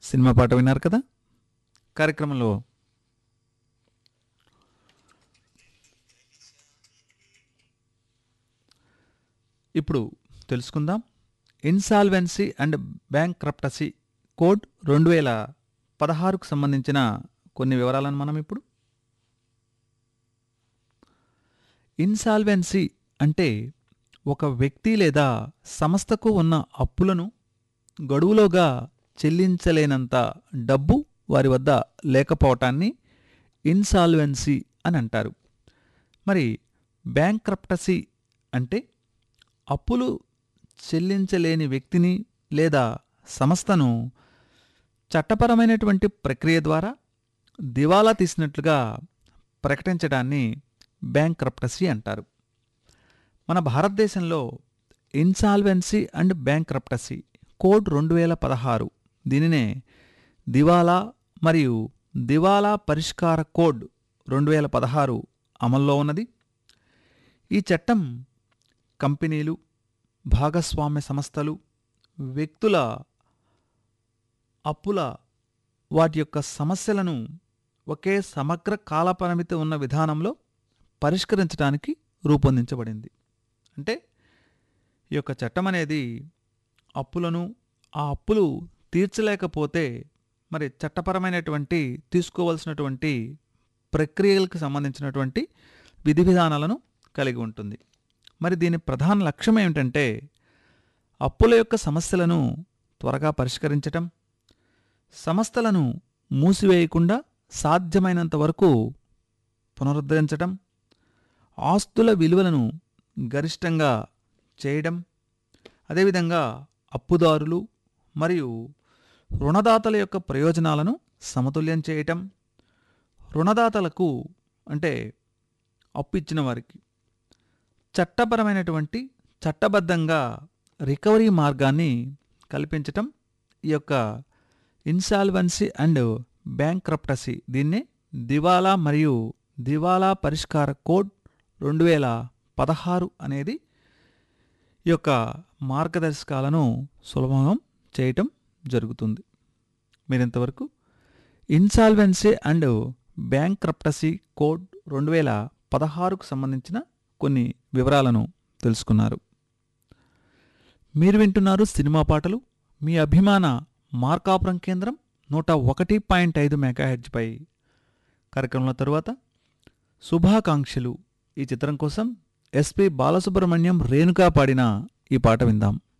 cinema పాట విన్నారు కదా కార్యక్రమంలో ఇప్పుడు తెలుసుకుందాం insolvency and bankruptcy code రెండు వేల పదహారుకు సంబంధించిన కొన్ని వివరాలను మనం ఇప్పుడు ఇన్సాల్వెన్సీ అంటే ఒక వ్యక్తి లేదా సంస్థకు ఉన్న అప్పులను గడువులోగా చెల్లించలేనంత డబ్బు వారి వద్ద లేకపోవటాన్ని ఇన్సాల్వెన్సీ అని అంటారు మరి బ్యాంక్రప్టసీ అంటే అప్పులు చెల్లించలేని వ్యక్తిని లేదా సంస్థను చట్టపరమైనటువంటి ప్రక్రియ ద్వారా దివాలా తీసినట్లుగా ప్రకటించడాన్ని బ్యాంక్రప్టసీ అంటారు మన భారతదేశంలో ఇన్సాల్వెన్సీ అండ్ బ్యాంక్రప్టసీ కోడ్ రెండు వేల పదహారు దీనినే దివాలా మరియు దివాలా పరిష్కార కోడ్ రెండు వేల పదహారు అమల్లో ఉన్నది ఈ చట్టం కంపెనీలు భాగస్వామ్య సంస్థలు వ్యక్తుల అప్పుల వాటి యొక్క సమస్యలను ఒకే సమగ్ర కాలపరిమితి ఉన్న విధానంలో పరిష్కరించడానికి రూపొందించబడింది అంటే ఈ యొక్క చట్టం అనేది అప్పులను ఆ అప్పులు తీర్చలేకపోతే మరి చట్టపరమైనటువంటి తీసుకోవాల్సినటువంటి ప్రక్రియలకు సంబంధించినటువంటి విధి విధానాలను కలిగి ఉంటుంది మరి దీని ప్రధాన లక్ష్యం ఏమిటంటే అప్పుల యొక్క సమస్యలను త్వరగా పరిష్కరించటం సంస్థలను మూసివేయకుండా సాధ్యమైనంత వరకు పునరుద్ధరించటం ఆస్తుల విలువలను గరిష్టంగా చేయడం అదేవిధంగా అప్పుదారులు మరియు రుణదాతల యొక్క ప్రయోజనాలను సమతుల్యం చేయటం రుణదాతలకు అంటే అప్పు ఇచ్చిన వారికి చట్టపరమైనటువంటి చట్టబద్ధంగా రికవరీ మార్గాన్ని కల్పించటం ఈ యొక్క ఇన్సాల్వెన్సీ అండ్ బ్యాంక్రప్టసీ దీన్నే దివాలా మరియు దివాలా పరిష్కార కోడ్ రెండు వేల పదహారు అనేది ఈ యొక్క మార్గదర్శకాలను సులభం చేయటం జరుగుతుంది మీరింతవరకు ఇన్సాల్వెన్సీ అండ్ బ్యాంక్రప్టసీ కోడ్ రెండు వేల పదహారుకు సంబంధించిన కొన్ని వివరాలను తెలుసుకున్నారు మీరు వింటున్నారు సినిమా పాటలు మీ అభిమాన మార్కాపురం కేంద్రం నూట ఒకటి పాయింట్ ఐదు మెగాహెడ్జ్పై కార్యక్రమంలో తరువాత శుభాకాంక్షలు ఈ చిత్రం కోసం ఎస్పి బాలసుబ్రహ్మణ్యం రేణుకా పాడిన ఈ పాట విందాం